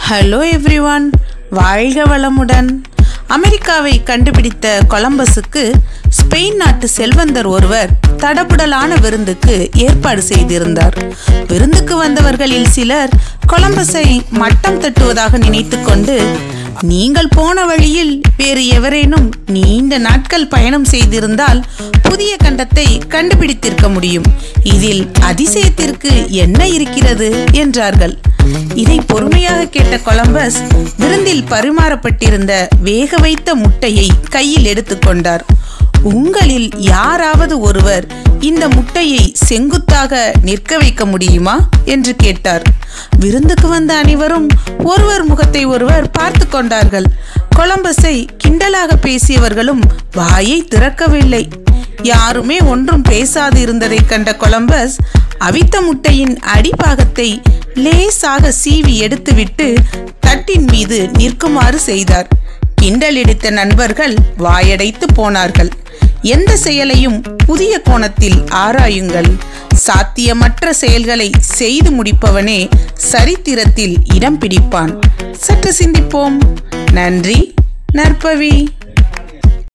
hello everyone வாழ்க வளமுடன் அமெரிக்காவை கண்டுபிடித்த கொலம்பஸுக்கு ஸ்பெயின் நாட்டு செல்வந்தர் ஒருவர் தடபுடலான விருந்துக்கு ஏற்பாடு செய்திருந்தார் விருந்துக்கு வந்தவர்களில் சிலர் கொலம்பஸை மட்டம் தட்டுவதாக நினைத்துக்கொண்டு நீங்கள் போன வழியில் வேறு எவரேனும் நீண்ட நாட்கள் பயணம் செய்திருந்தால் புதிய கண்டத்தை கண்டுபிடித்திருக்க முடியும் இதில் அதிசயத்திற்கு என்ன இருக்கிறது என்றார்கள் இதை பொறுமையாக கேட்ட கொலம்பஸ் விருந்தில் பரிமாறப்பட்டிருந்த வேக வைத்த முட்டையை கையில் எடுத்துக்கொண்டார் உங்களில் யாராவது ஒருவர் இந்த முட்டையை செங்குத்தாக நிற்க வைக்க முடியுமா என்று கேட்டார் விருந்துக்கு வந்த அனைவரும் ஒருவர் முகத்தை ஒருவர் பார்த்து கொண்டார்கள் கொலம்பஸை கிண்டலாக பேசியவர்களும் வாயை திறக்கவில்லை யாருமே ஒன்றும் பேசாது இருந்ததை கண்ட கொலம்பஸ் அவித்த முட்டையின் அடிப்பாகத்தை லேசாக சீவி எடுத்துவிட்டு தட்டின் மீது நிற்குமாறு செய்தார் கிண்டலடித்த நண்பர்கள் வாயடைத்து போனார்கள் எந்த செயலையும் புதிய கோணத்தில் ஆராயுங்கள் சாத்தியமற்ற செயல்களை செய்து முடிப்பவனே சரித்திரத்தில் இடம் பிடிப்பான் சற்று சிந்திப்போம் நன்றி நற்பவி